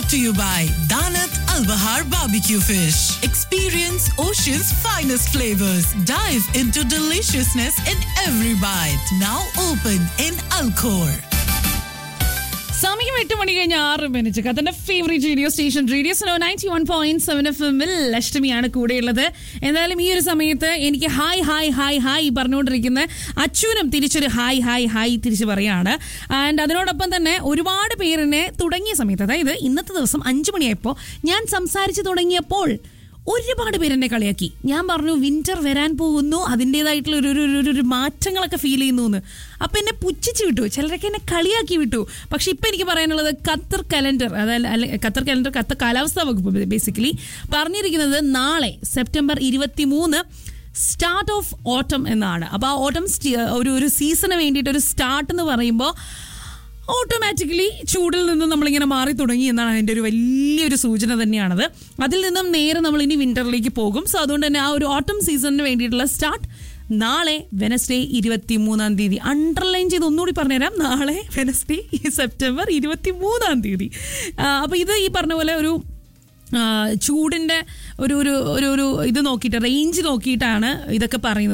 to you by Danat Al Bahar Barbecue Fish. Experience Ocean's finest flavors. Dive into deliciousness in every bite. Now open in Alcor. സമയം എട്ട് മണി കഴിഞ്ഞ് ആറ് minute കത്തന്റെ favourite radio station radio snow ninety one point seven F എമ്മിൽ ലക്ഷ്മിയാണ് കൂടെയുള്ളത് എന്തായാലും ഈ ഒരു സമയത്ത് എനിക്ക് ഹായ് ഹായ് ഹായ് ഹായ് പറഞ്ഞുകൊണ്ടിരിക്കുന്ന അച്ഛനും തിരിച്ചൊരു ഹായ് ഹായ് ഹായ് തിരിച്ച് പറയാണ് ആൻഡ് അതിനോടൊപ്പം തന്നെ ഒരുപാട് പേരിനെ തുടങ്ങിയ സമയത്ത് അതായത് ഇന്നത്തെ ദിവസം അഞ്ചു മണിയായപ്പോൾ ഞാൻ സംസാരിച്ചു തുടങ്ങിയപ്പോൾ ഒരുപാട് പേര് എന്നെ കളിയാക്കി ഞാൻ പറഞ്ഞു വിന്റർ വരാൻ പോകുന്നു അതിൻ്റെതായിട്ടുള്ള ഒരു ഒരു- ഒരു- ഒരു മാറ്റങ്ങളൊക്കെ ഫീൽ ചെയ്യുന്നു എന്ന് അപ്പൊ എന്നെ പുച്ഛിച്ച് വിട്ടു ചിലരൊക്കെ എന്നെ കളിയാക്കി വിട്ടു പക്ഷെ ഇപ്പൊ എനിക്ക് പറയാനുള്ളത് ഖത്തർ കലണ്ടർ അതായത് അല്ലെ- ഖത്തർ കലണ്ടർ ഖത്തർ കാലാവസ്ഥാ വകുപ്പ് ബേസിക്കലി പറഞ്ഞിരിക്കുന്നത് നാളെ സെപ്റ്റംബർ ഇരുപത്തി മൂന്ന് സ്റ്റാർട്ട് ഓഫ് ഓട്ടം എന്നാണ് അപ്പോൾ ആ ഓട്ടം ഒരു ഒരു സീസണ് വേണ്ടിയിട്ട് ഒരു സ്റ്റാർട്ട് എന്ന് പറയുമ്പോൾ ഓട്ടോമാറ്റിക്കലി ചൂടിൽ നിന്ന് നമ്മളിങ്ങനെ മാറി തുടങ്ങി എന്നാണ് അതിൻ്റെ ഒരു വലിയൊരു സൂചന തന്നെയാണത് അതിൽ നിന്നും നേരെ നമ്മൾ ഇനി വിന്ററിലേക്ക് പോകും സോ അതുകൊണ്ട് തന്നെ ആ ഒരു ഓട്ടം സീസണിന് വേണ്ടിയിട്ടുള്ള സ്റ്റാർട്ട് നാളെ വെനസ്ഡേ ഇരുപത്തി മൂന്നാം തീയതി അണ്ടർലൈൻ ചെയ്ത് ഒന്നുകൂടി പറഞ്ഞുതരാം നാളെ വെനസ്ഡേ സെപ്റ്റംബർ ഇരുപത്തി മൂന്നാം തീയതി അപ്പോൾ ഇത് ഈ പറഞ്ഞ പോലെ ഒരു ആ, ചൂടിന്റെ ഒരു ഒരു ഒരു ഒരു ഇത് നോക്കിയിട്ട് റേഞ്ച് നോക്കിയിട്ടാണ് ഇതൊക്കെ പറയുന്നത്